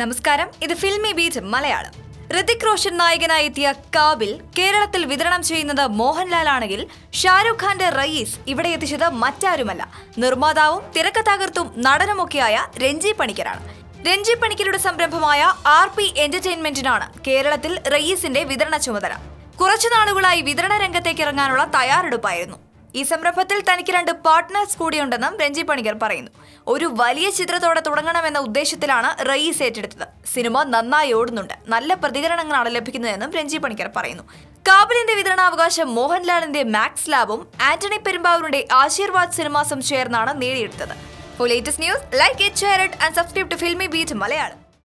നമസ്കാരം ഇത് ഫിൽമി ബീറ്റ് മലയാളം ഋതിക് റോഷൻ നായകനായി എത്തിയ കാബിൽ കേരളത്തിൽ വിതരണം ചെയ്യുന്നത് മോഹൻലാൽ ആണെങ്കിൽ ഷാരൂഖ് ഖാന്റെ റയീസ് ഇവിടെ എത്തിച്ചത് മറ്റാരുമല്ല നിർമ്മാതാവും തിരക്കഥാകൃത്തും നടനുമൊക്കെയായ രഞ്ജി പണിക്കരാണ് രഞ്ജി പണിക്കരുടെ സംരംഭമായ ആർ പി എന്റർടൈൻമെന്റിനാണ് കേരളത്തിൽ റയീസിന്റെ വിതരണ ചുമതല കുറച്ചു നാളുകളായി വിതരണ രംഗത്തേക്ക് ഇറങ്ങാനുള്ള തയ്യാറെടുപ്പായിരുന്നു ഈ സംരംഭത്തിൽ തനിക്ക് രണ്ട് പാർട്ട്നേഴ്സ് കൂടിയുണ്ടെന്നും രഞ്ജി പണിക്കർ പറയുന്നു ഒരു വലിയ ചിത്രത്തോടെ തുടങ്ങണമെന്ന ഉദ്ദേശത്തിലാണ് റയീസ് ഏറ്റെടുത്തത് സിനിമ നന്നായി ഓടുന്നുണ്ട് നല്ല പ്രതികരണങ്ങളാണ് ലഭിക്കുന്നതെന്നും രഞ്ജി പണിക്കർ പറയുന്നു കാബിലിന്റെ വിതരണാവകാശം മോഹൻലാലിന്റെ മാക്സ് ലാബും ആന്റണി പെരുമ്പാവൂരിന്റെ ആശീർവാദ് സിനിമാസും ചേർന്നാണ് നേടിയെടുത്തത് for latest news like it share it and subscribe to Filmibeat Malayalam